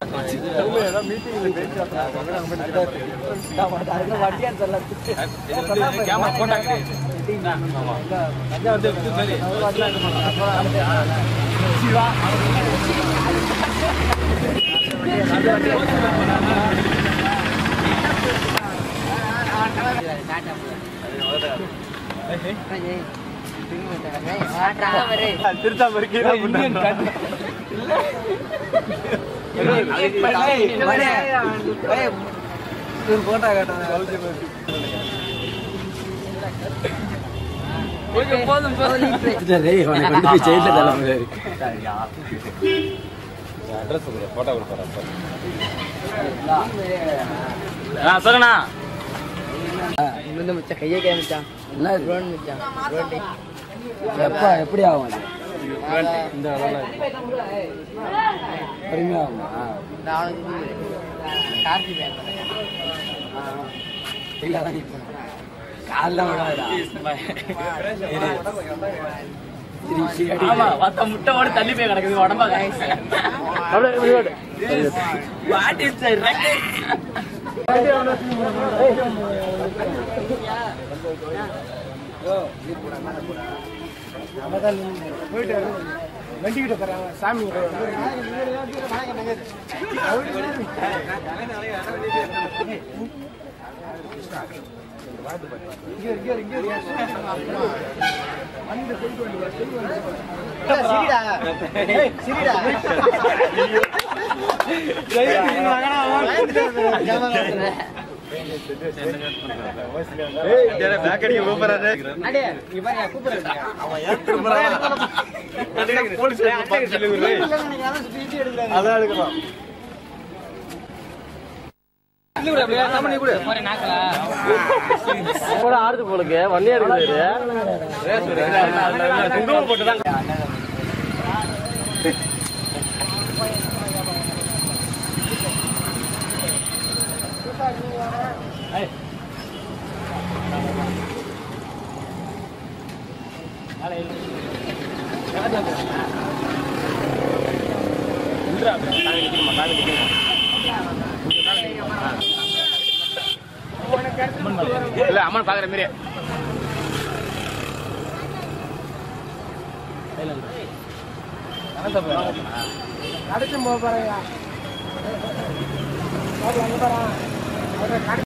camera போட்டாங்க சொல்லுண்ணா கையை கை மிச்சான் drone மிச்சான் drone எப்பா எப்படி ஆகும் அது இந்த அளவுல பொறுமையா ஆகுமா நானும் கார்த்தி பேர் இல்ல அதான் இப்போ காலில் விடாதடா ஆமா மத்த முட்டை ஓடி தள்ளி போய் கிடக்குது உடம்பா வாட் இஸ் ஆறுது போலுக்கு வண்டியா இருக்குது குங்குமம் போட்டுதான் இல்ல அம்மன் பாக்குற மாதிரி அடுத்து போக போறேன்